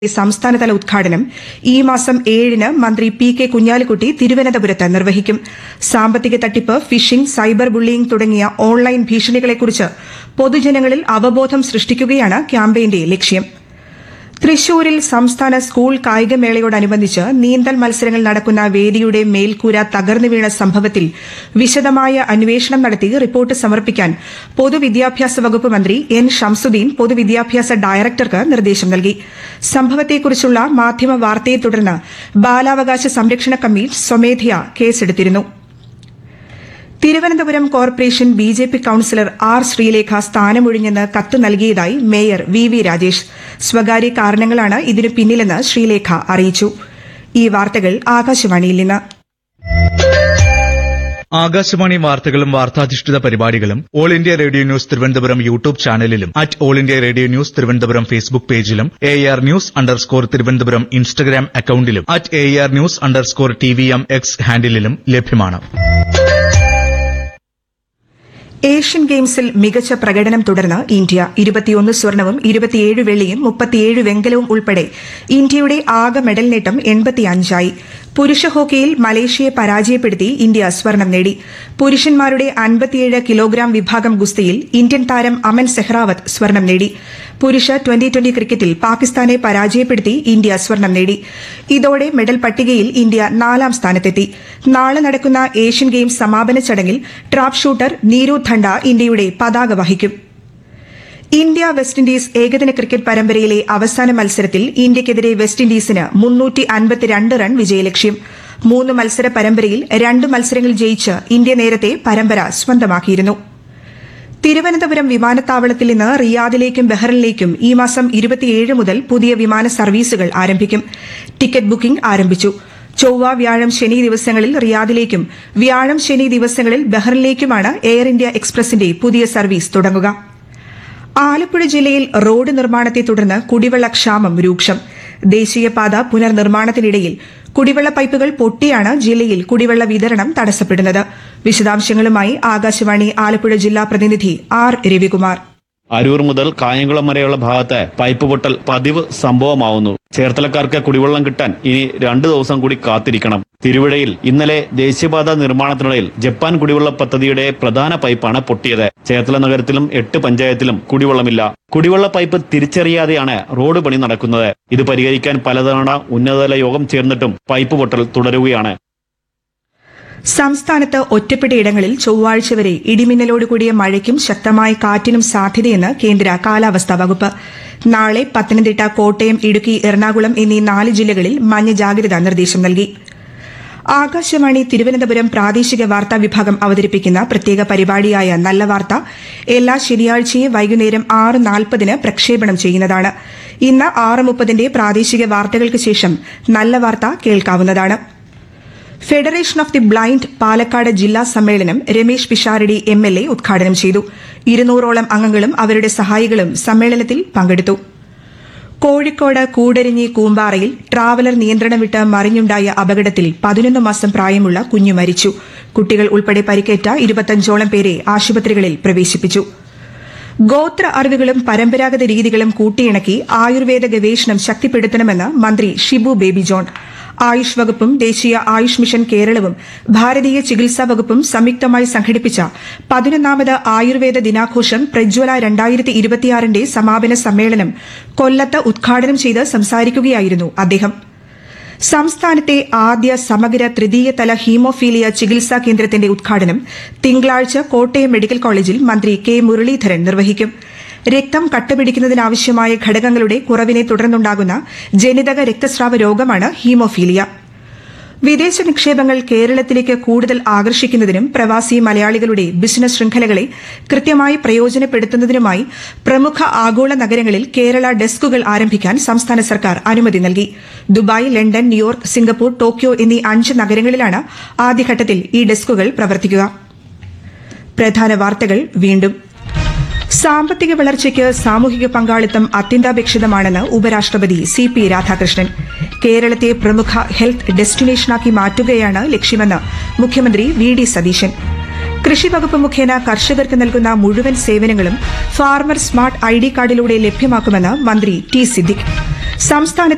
സംസ്ഥാനതല ഉദ്ഘാടനം ഈ മാസം ഏഴിന് മന്ത്രി പി കെ കുഞ്ഞാലിക്കുട്ടി തിരുവനന്തപുരത്ത് നിർവഹിക്കും സാമ്പത്തിക തട്ടിപ്പ് ഫിഷിംഗ് സൈബർ ബുള്ളിയിംഗ് തുടങ്ങിയ ഓൺലൈൻ ഭീഷണികളെക്കുറിച്ച് പൊതുജനങ്ങളിൽ അവബോധം സൃഷ്ടിക്കുകയാണ് ക്യാമ്പയിന്റെ ലക്ഷ്യം തൃശൂരിൽ സംസ്ഥാന സ്കൂൾ കായികമേളയോടനുബന്ധിച്ച് നീന്തൽ മത്സരങ്ങൾ നടക്കുന്ന വേദിയുടെ മേൽക്കൂര തകർന്നു വീണ സംഭവത്തിൽ വിശദമായ അന്വേഷണം നടത്തി റിപ്പോർട്ട് സമർപ്പിക്കാൻ പൊതുവിദ്യാഭ്യാസ വകുപ്പ് മന്ത്രി എൻ ഷംസുദ്ദീൻ പൊതുവിദ്യാഭ്യാസ ഡയറക്ടർക്ക് നിർദ്ദേശം നൽകി സംഭവത്തെക്കുറിച്ചുള്ള മാധ്യമ വാർത്തയെ തുടർന്ന് ബാലാവകാശ സംരക്ഷണ കമ്മീഷൻ സ്വമേധയാ കേസെടുത്തിരുന്നു Thiruvananthapuram corporation B J P councillor R Sreelekha സ്ഥാനമൊഴിഞ്ഞെന്ന് കത്ത് നൽകിയതായി മേയർ വി വി രാജേഷ് സ്വകാര്യ കാരണങ്ങളാണ് ഇതിനു പിന്നിലെന്ന് ശ്രീലേഖ അറിയിച്ചു ഈ വാർത്തകൾ ആകാശവാണിയിൽ നിന്ന് ആകാശവാണി വാർത്തകളും വാർത്താധിഷ്ഠിത പരിപാടികളും All India Radio news Thiruvananthapuram YouTube ചാനലിലും at All India Radio news Thiruvananthapuram Facebook പേജിലും A R news underscore Thiruvananthapuram Instagram അക്കൌണ്ടിലും at A R news underscore T V M X ഹാൻഡിലും ലഭ്യമാണ് ഏഷ്യൻ ഗെയിംസിൽ മികച്ച പ്രകടനം തുടർന്ന് ഇന്ത്യ ഇരുപത്തിയൊന്ന് സ്വർണവും ഇരുപത്തിയേഴ് വെള്ളിയും മുപ്പത്തിയേഴ് വെങ്കലവും ഉൾപ്പെടെ ഇന്ത്യയുടെ ആകെ മെഡൽ നേട്ടം എൺപത്തിയഞ്ചായി പുരുഷ ഹോക്കിയിൽ മലേഷ്യയെ പരാജയപ്പെടുത്തി ഇന്ത്യ സ്വർണം നേടി പുരുഷന്മാരുടെ അൻപത്തിയേഴ് കിലോഗ്രാം വിഭാഗം ഗുസ്തിയിൽ ഇന്ത്യൻ താരം അമൻ സെഹ്റാവത്ത് സ്വർണം നേടി പുരുഷ ട്വന്റി ട്വന്റി ക്രിക്കറ്റിൽ പാകിസ്ഥാനെ പരാജയപ്പെടുത്തി ഇന്ത്യ സ്വർണം നേടി ഇതോടെ മെഡൽ പട്ടികയിൽ ഇന്ത്യ നാലാം സ്ഥാനത്തെത്തി നാളെ നടക്കുന്ന ഏഷ്യൻ ഗെയിംസ് സമാപന ചടങ്ങിൽ ട്രാപ്പ് ഷൂട്ടർ നീരു ധണ്ട ഇന്ത്യയുടെ പതാക വഹിക്കും ഇന്ത്യ വെസ്റ്റ് ഇൻഡീസ് ഏകദിന ക്രിക്കറ്റ് പരമ്പരയിലെ അവസാന മത്സരത്തിൽ ഇന്ത്യയ്ക്കെതിരെ വെസ്റ്റ് ഇൻഡീസിന് മുന്നൂറ്റി അൻപത്തിരണ്ട് റൺ വിജയലക്ഷ്യം മൂന്ന് മത്സര പരമ്പരയിൽ രണ്ട് മത്സരങ്ങൾ ജയിച്ച് ഇന്ത്യ നേരത്തെ പരമ്പര സ്വന്തമാക്കിയിരുന്നു തിരുവനന്തപുരം വിമാനത്താവളത്തിൽ നിന്ന് റിയാദിലേക്കും ബഹ്റിനിലേക്കും ഈ മാസം ഇരുപത്തിയേഴ് മുതൽ പുതിയ വിമാന സർവീസുകൾ ആരംഭിക്കും ടിക്കറ്റ് ബുക്കിംഗ് ആരംഭിച്ചു ചൊവ്വ വ്യാഴം ശനി ദിവസങ്ങളിൽ റിയാദിലേക്കും വ്യാഴം ശനി ദിവസങ്ങളിൽ ബഹ്റിനിലേക്കുമാണ് എയർ ഇന്ത്യ എക്സ്പ്രസിന്റെ പുതിയ സർവീസ് തുടങ്ങുക ആലപ്പുഴ ജില്ലയിൽ റോഡ് നിർമ്മാണത്തെ തുടർന്ന് കുടിവെള്ള ക്ഷാമം രൂക്ഷം ദേശീയപാത പുനർനിർമ്മാണത്തിനിടയിൽ കുടിവെള്ള പൈപ്പുകൾ പൊട്ടിയാണ് ജില്ലയിൽ കുടിവെള്ള വിതരണം തടസ്സപ്പെടുന്നത് വിശദാംശങ്ങളുമായി ആകാശവാണി ആലപ്പുഴ ജില്ലാ പ്രതിനിധി ആർ രവികുമാർ അരൂർ മുതൽ കായംകുളം വരെയുള്ള ഭാഗത്ത് പൈപ്പ് പൊട്ടൽ പതിവ് സംഭവമാവുന്നു ചേർത്തലക്കാർക്ക് കുടിവെള്ളം കിട്ടാൻ ഇനി രണ്ടു ദിവസം കൂടി കാത്തിരിക്കണം തിരുവിഴയിൽ ഇന്നലെ ദേശീയപാത നിർമ്മാണത്തിനിടയിൽ ജപ്പാൻ കുടിവെള്ള പദ്ധതിയുടെ പ്രധാന പൈപ്പാണ് പൊട്ടിയത് ചേർത്തല നഗരത്തിലും എട്ട് പഞ്ചായത്തിലും കുടിവെള്ളമില്ല കുടിവെള്ള പൈപ്പ് തിരിച്ചറിയാതെയാണ് റോഡ് പണി നടക്കുന്നത് ഇത് പരിഹരിക്കാൻ പലതവണ ഉന്നതതല യോഗം ചേർന്നിട്ടും പൈപ്പ് പൊട്ടൽ തുടരുകയാണ് സംസ്ഥാനത്ത് ഒറ്റപ്പെട്ടയിടങ്ങളിൽ ചൊവ്വാഴ്ച വരെ ഇടിമിന്നലോട് കൂടിയ മഴയ്ക്കും ശക്തമായ കാറ്റിനും സാധ്യതയെന്ന് കേന്ദ്ര കാലാവസ്ഥാ വകുപ്പ് നാളെ പത്തനംതിട്ട കോട്ടയം ഇടുക്കി എറണാകുളം എന്നീ നാല് ജില്ലകളിൽ മഞ്ഞ ജാഗ്രതാ നിർദ്ദേശം നൽകി ആകാശവാണി തിരുവനന്തപുരം പ്രാദേശിക വാർത്താ വിഭാഗം അവതരിപ്പിക്കുന്ന പ്രത്യേക പരിപാടിയായ നല്ല വാർത്ത എല്ലാ ശനിയാഴ്ചയും വൈകുന്നേരം ആറ് നാൽപ്പതിന് പ്രക്ഷേപണം ചെയ്യുന്നതാണ് ഇന്ന് ആറ് മുപ്പതിന്റെ പ്രാദേശിക വാർത്തകൾക്ക് ശേഷം നല്ല വാർത്ത കേൾക്കാവുന്നതാണ് federation of the blind Palakkad ജില്ലാ സമ്മേളനം Ramesh Pisharody M L A ഉദ്ഘാടനം ചെയ്തു ഇരുന്നൂറോളം അംഗങ്ങളും അവരുടെ സഹായികളും സമ്മേളനത്തിൽ പങ്കെടുത്തു കോഴിക്കോട് കൂടരിഞ്ഞി കൂമ്പാറയിൽ ട്രാവലർ നിയന്ത്രണം വിട്ട് മറിഞ്ഞുണ്ടായ അപകടത്തിൽ പതിനൊന്ന് മാസം പ്രായമുള്ള കുഞ്ഞു മരിച്ചു കുട്ടികൾ ഉൾപ്പെടെ പരിക്കേറ്റ ഇരുപത്തഞ്ചോളം പേരെ ആശുപത്രികളിൽ പ്രവേശിപ്പിച്ചു ഗോത്ര അറിവുകളും പരമ്പരാഗത രീതികളും കൂട്ടിയിണക്കി ആയുർവേദ ഗവേഷണം ശക്തിപ്പെടുത്തണമെന്ന് മന്ത്രി ഷിബു ബേബി ജോൺ ആയുഷ് വകുപ്പും ദേശീയ ആയുഷ് മിഷൻ കേരളവും ഭാരതീയ ചികിത്സാ വകുപ്പും സംയുക്തമായി സംഘടിപ്പിച്ച പതിനൊന്നാമത് ആയുർവേദ ദിനാഘോഷം പ്രജ്വല രണ്ടായിരത്തി ഇരുപത്തിയാറിന്റെ സമാപന സമ്മേളനം കൊല്ലത്ത് ഉദ്ഘാടനം ചെയ്ത് സംസാരിക്കുകയായിരുന്നു അദ്ദേഹം സംസ്ഥാനത്തെ ആദ്യ സമഗ്ര തൃതീയ തല ഹീമോഫീലിയ ചികിത്സാ കേന്ദ്രത്തിന്റെ ഉദ്ഘാടനം തിങ്കളാഴ്ച കോട്ടയം മെഡിക്കൽ കോളേജിൽ മന്ത്രി കെ മുരളീധരൻ നിർവഹിക്കും രക്തം കട്ടപിടിക്കുന്നതിനാവശ്യമായ ഘടകങ്ങളുടെ കുറവിനെ തുടർന്നുണ്ടാകുന്ന ജനിതക രക്തസ്രാവ രോഗമാണ് ഹീമോഫീലിയ വിദേശ നിക്ഷേപങ്ങൾ കേരളത്തിലേക്ക് കൂടുതൽ ആകർഷിക്കുന്നതിനും പ്രവാസി മലയാളികളുടെ ബിസിനസ് ശൃംഖലകളെ കൃത്യമായി പ്രയോജനപ്പെടുത്തുന്നതിനുമായി പ്രമുഖ ആഗോള നഗരങ്ങളിൽ കേരള ഡെസ്കുകൾ ആരംഭിക്കാൻ സംസ്ഥാന സർക്കാർ അനുമതി നൽകി Dubai London New York Singapore Tokyo എന്നീ അഞ്ച് നഗരങ്ങളിലാണ് ആദ്യഘട്ടത്തിൽ ഈ ഡെസ്കുകൾ പ്രവർത്തിക്കുക പ്രധാന വാർത്തകൾ വീണ്ടും സാമ്പത്തിക വളർച്ചയ്ക്ക് സാമൂഹിക പങ്കാളിത്തം അത്യന്താപേക്ഷിതമാണെന്ന് ഉപരാഷ്ട്രപതി സി പി രാധാകൃഷ്ണൻ കേരളത്തെ പ്രമുഖ ഹെൽത്ത് ഡെസ്റ്റിനേഷനാക്കി മാറ്റുകയാണ് ലക്ഷ്യമെന്ന് മുഖ്യമന്ത്രി വി ഡി സതീശൻ കൃഷി വകുപ്പ് മുഖേന കർഷകർക്ക് നൽകുന്ന മുഴുവൻ സേവനങ്ങളും ഫാർമർ സ്മാർട്ട് ഐ ഡി കാർഡിലൂടെ ലഭ്യമാക്കുമെന്ന് മന്ത്രി ടി സിദ്ദിഖ് സംസ്ഥാനത്ത്